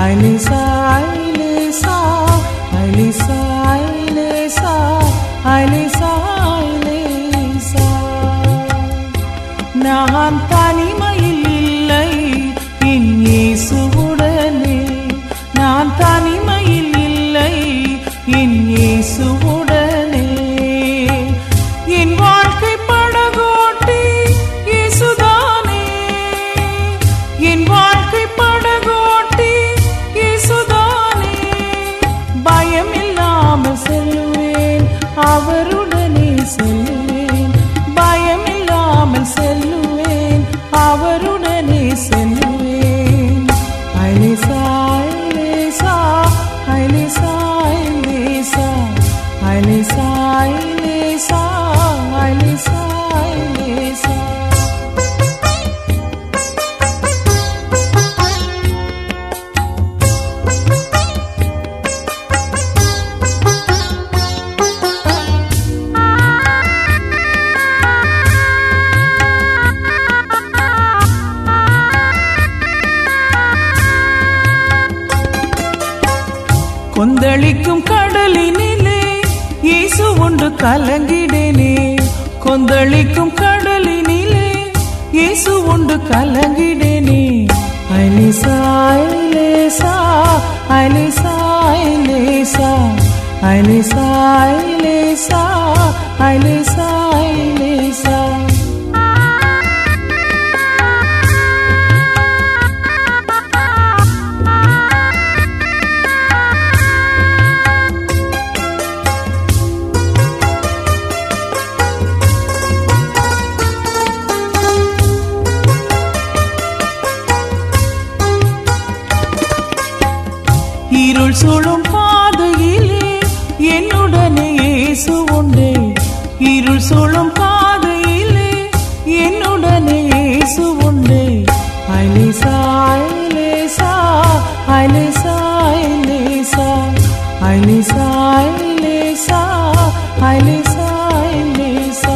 ஐலிசா ஐலிசா ஐலிசா ஐலிசா ஐலிசா ஐலிசா நான் தனிமையில் இல்லை என் இயேசுவுடனே நான் தனிமையில் இல்லை என் இயேசுவுடனே என் வாழ்க்கை படகோட்டி இயேசுதானே என் வாழ்க்கை படகோட்டி இயேசுதானே பயம் இல்லாமல் செல்லுவேன் அவருடனே செல்லுவேன் பயம் இல்லாமல் செல்லுவேன் அவருடனே செல்லுவேன் ஐலிசா ஐலிசா ஐலிசா ஐலிசா ஐலிசா ஐலிசா ஐலிசா ஐலிசா கொந்தளிக்கும் கடலினிலே இயேசு ஒன்று கலங்கிடனே கொந்தளிக்கும் கடலினிலே இயேசு ஒன்று கலங்கிடனே ஐலிசா ஐலேசா ஐலிசா ஐலேசா ஐலிசா ஐலேசா ஐலிசா ஐலேசா இருள் சூழும் பாதையிலே என்னுடனே இயேசு உண்டே இருள் சூழும் பாதையிலே என்னுடனே இயேசு உண்டே ஐலேசா ஐலேசா ஐலேசா ஐலேசா ஐலேசா ஐலேசா ஐலேசா ஐலேசா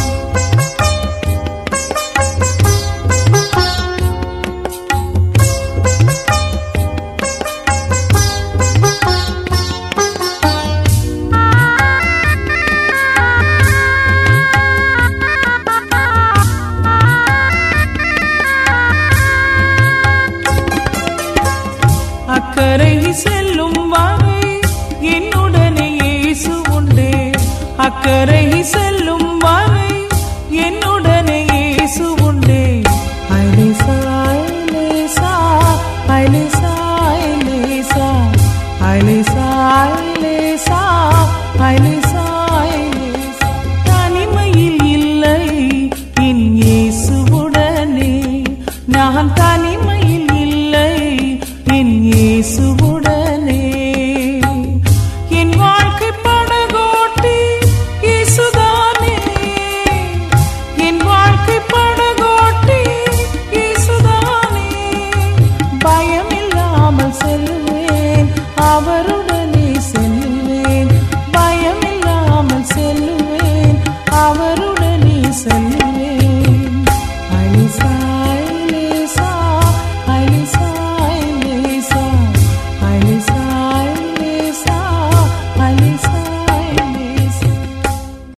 அக்கறை செல்லும் வரை என்னுடனே இயேசு உண்டே அக்கறை செல்லும் வரை என்னுடனே இயேசு உண்டே ஐலேசா ஐலேசா ஐலேசா ஐலேசா ஐலேசா ஐலேசா ஐலேசா ஐலேசா தனிமையில் இல்லை என் இயேசுவுடனே நான் தனிமையில் இல்லை என் இயேசுவுடனே என் வாழ்க்கை படகோட்டி இயேசுதானே என் வாழ்க்கை படகோட்டி இயேசுதானே பயம் இல்லாமல் செல்ல